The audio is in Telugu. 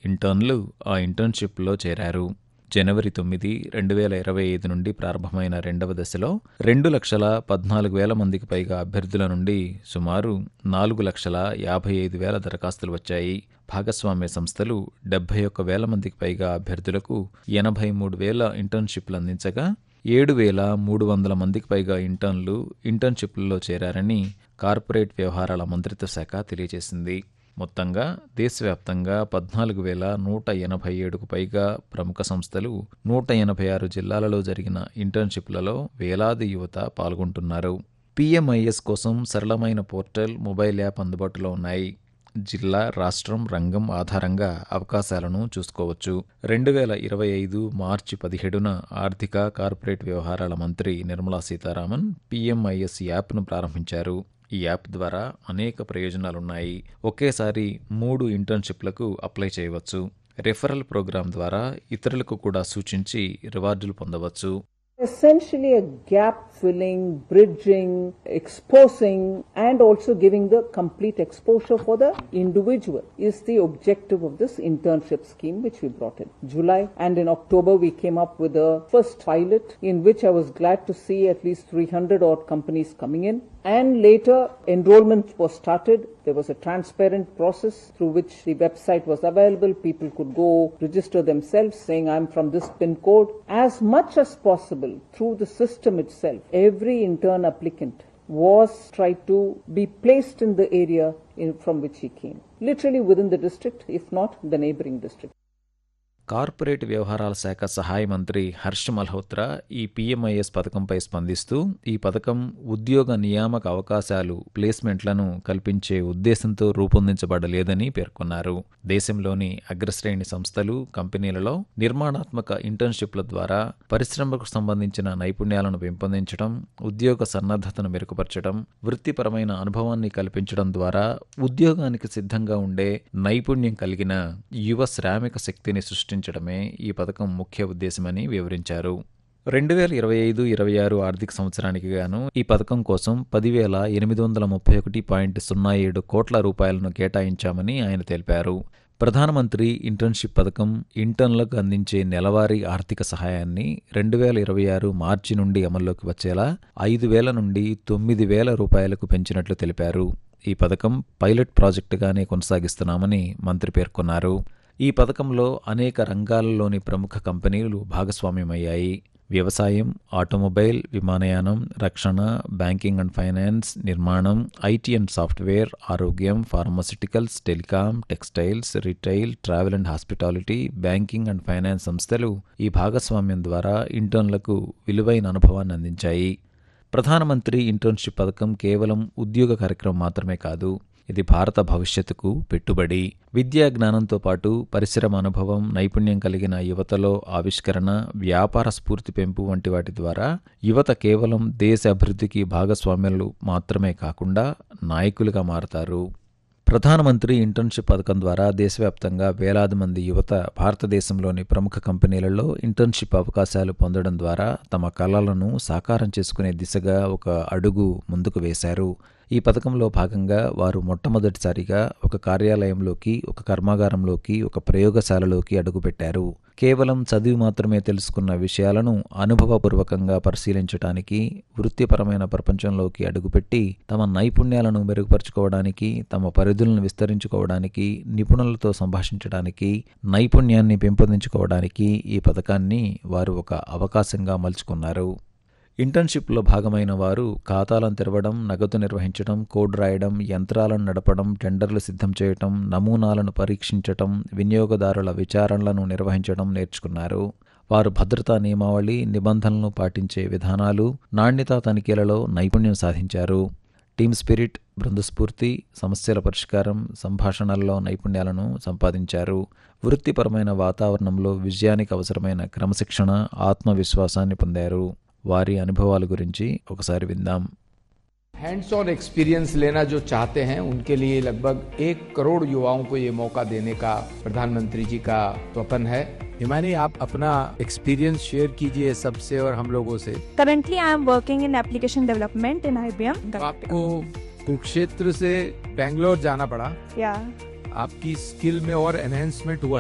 ఇంటర్న్లు ఆ ఇంటర్న్షిప్లో చేరారు జనవరి తొమ్మిది రెండు వేల ఇరవై ఐదు నుండి ప్రారంభమైన రెండవ దశలో రెండు లక్షల పద్నాలుగు వేల మందికి పైగా అభ్యర్థుల నుండి సుమారు నాలుగు లక్షల యాభై ఐదు వేల దరఖాస్తులు వచ్చాయి భాగస్వామ్య సంస్థలు డెబ్బై ఒక్క వేల మందికి పైగా అభ్యర్థులకు ఎనభై మూడు వేల ఇంటర్న్షిప్లు అందించగా ఏడు వేల మూడు వందల మందికి పైగా ఇంటర్న్లు ఇంటర్న్షిప్లలో చేరారని కార్పొరేట్ వ్యవహారాల మంత్రిత్వ శాఖ తెలియజేసింది మొత్తంగా దేశవ్యాప్తంగా పద్నాలుగు వేల నూట ఎనభై ఏడుకు పైగా ప్రముఖ సంస్థలు నూట ఎనభై ఆరు జిల్లాలలో జరిగిన ఇంటర్న్షిప్లలో వేలాది యువత పాల్గొంటున్నారు పీఎంఐఎస్ కోసం సరళమైన పోర్టల్ మొబైల్ యాప్ అందుబాటులో ఉన్నాయి జిల్లా రాష్ట్రం రంగం ఆధారంగా అవకాశాలను చూసుకోవచ్చు రెండు వేల ఇరవై ఐదు మార్చి పదిహేడున ఆర్థిక కార్పొరేట్ వ్యవహారాల మంత్రి నిర్మలా సీతారామన్ పీఎంఐఎస్ యాప్ను ప్రారంభించారు ఈ యాప్ ద్వారా అనేక ప్రయోజనాలున్నాయి ఒకేసారి మూడు ఇంటర్న్షిప్లకు అప్లై చేయవచ్చు రెఫరల్ ప్రోగ్రాం ద్వారా ఇతరులకు కూడా సూచించి రివార్డులు పొందవచ్చు essentially a gap filling, bridging, exposing, and also giving the complete exposure for the individual is the objective of this internship scheme which we brought in July. And in October, we came up with a first pilot in which I was glad to see at least 300 odd companies coming in. And later, enrollment was started. There was a transparent process through which the website was available. People could go register themselves saying, I'm from this PIN code. As much as possible through the system itself, every intern applicant was tried to be placed in the area in, from which he came, literally within the district, if not the neighboring district. Corporate వ్యవహారాల శాఖ సహాయ మంత్రి హర్ష్ మల్హోత్రా ఈ పీఎంఐఎస్ పథకంపై స్పందిస్తూ ఈ పథకం ఉద్యోగ నియామక అవకాశాలు ప్లేస్మెంట్లను కల్పించే ఉద్దేశంతో రూపొందించబడలేదని పేర్కొన్నారు దేశంలోని అగ్రశ్రేణి సంస్థలు కంపెనీలలో నిర్మాణాత్మక ఇంటర్న్షిప్ల ద్వారా పరిశ్రమకు సంబంధించిన నైపుణ్యాలను పెంపొందించడం ఉద్యోగ సన్నద్ధతను మెరుగుపరచడం వృత్తిపరమైన అనుభవాన్ని కల్పించడం ద్వారా ఉద్యోగానికి సిద్ధంగా ఉండే నైపుణ్యం కలిగిన యువ శ్రామిక శక్తిని సృష్టించడమే ఈ పథకం ముఖ్య ఉద్దేశమని వివరించారు రెండు వేల ఇరవై ఐదు ఇరవై ఆరు ఆర్థిక సంవత్సరానికి గాను ఈ పథకం కోసం పదివేల ఎనిమిది వందల ముప్పై ఒకటి పాయింట్ సున్నా ఏడు కోట్ల రూపాయలను కేటాయించామని ఆయన తెలిపారు ప్రధానమంత్రి ఇంటర్న్షిప్ పథకం ఇంటర్న్లకు అందించే నెలవారీ ఆర్థిక సహాయాన్ని రెండు వేల ఇరవై ఆరు మార్చి నుండి అమల్లోకి వచ్చేలా ఐదు వేల నుండి తొమ్మిది వేల రూపాయలకు పెంచినట్లు తెలిపారు ఈ పథకం పైలట్ ప్రాజెక్టుగానే కొనసాగిస్తున్నామని మంత్రి పేర్కొన్నారు ఈ పథకంలో అనేక రంగాలలోని ప్రముఖ కంపెనీలు భాగస్వామ్యమయ్యాయి వ్యవసాయం ఆటోమొబైల్ విమానయానం రక్షణ బ్యాంకింగ్ అండ్ ఫైనాన్స్ నిర్మాణం ఐటీ అండ్ సాఫ్ట్వేర్ ఆరోగ్యం pharmaceuticals telecom textiles retail travel and hospitality banking and finance సంస్థలు ఈ భాగస్వామ్యం ద్వారా ఇంటర్న్లకు విలువైన అనుభవాన్ని అందించాయి ప్రధానమంత్రి ఇంటర్న్షిప్ పథకం కేవలం ఉద్యోగ కార్యక్రమం మాత్రమే కాదు ఇది భారత భవిష్యత్తుకు పెట్టుబడి విద్యా జ్ఞానంతో పాటు పరిశ్రమ అనుభవం నైపుణ్యం కలిగిన యువతలో ఆవిష్కరణ వ్యాపార స్ఫూర్తి పెంపు వంటి వాటి ద్వారా యువత కేవలం దేశ అభివృద్ధికి భాగస్వామ్యాలు మాత్రమే కాకుండా నాయకులుగా మారతారు ప్రధానమంత్రి ఇంటర్న్షిప్ పథకం ద్వారా దేశవ్యాప్తంగా వేలాది మంది యువత భారతదేశంలోని ప్రముఖ కంపెనీలలో ఇంటర్న్షిప్ అవకాశాలు పొందడం ద్వారా తమ కళలను సాకారం చేసుకునే దిశగా ఒక అడుగు ముందుకు వేశారు ఈ పథకంలో భాగంగా వారు మొట్టమొదటిసారిగా ఒక కార్యాలయంలోకి ఒక కర్మాగారంలోకి ఒక ప్రయోగశాలలోకి అడుగుపెట్టారు కేవలం చదివి మాత్రమే తెలుసుకున్న విషయాలను అనుభవపూర్వకంగా పరిశీలించడానికి వృత్తిపరమైన ప్రపంచంలోకి అడుగుపెట్టి తమ నైపుణ్యాలను మెరుగుపరుచుకోవడానికి తమ పరిధులను విస్తరించుకోవడానికి నిపుణులతో సంభాషించడానికి నైపుణ్యాన్ని పెంపొందించుకోవడానికి ఈ పథకాన్ని వారు ఒక అవకాశంగా మలుచుకున్నారు ఇంటర్న్షిప్లో భాగమైన వారు ఖాతాలను తెరవడం నగదు నిర్వహించడం కోడ్ రాయడం యంత్రాలను నడపడం టెండర్లు సిద్ధం చేయటం నమూనాలను పరీక్షించటం వినియోగదారుల విచారణలను నిర్వహించడం నేర్చుకున్నారు వారు భద్రతా నియమావళి నిబంధనలను పాటించే విధానాలు నాణ్యతా తనిఖీలలో నైపుణ్యం సాధించారు టీమ్ స్పిరిట్ బృందస్ఫూర్తి సమస్యల పరిష్కారం సంభాషణల్లో నైపుణ్యాలను సంపాదించారు వృత్తిపరమైన వాతావరణంలో విజయానికి అవసరమైన క్రమశిక్షణ ఆత్మవిశ్వాసాన్ని పొందారు వారి అనుభవాల గురించి ఒకసారి విందాం हैंड्स ऑन एक्सपीरियंस लेना जो चाहते हैं उनके लिए लगभग एक करोड़ युवाओं को ये मौका देने का प्रधानमंत्री जी का स्वप्न है हिमानी आप अपना एक्सपीरियंस शेयर कीजिए सबसे और हम लोगों से Currently, I am working in application development in IBM. तो आपको कुरुक्षेत्र से बेंगलोर जाना पड़ा Yeah. आपकी स्किल में और एनहेंसमेंट हुआ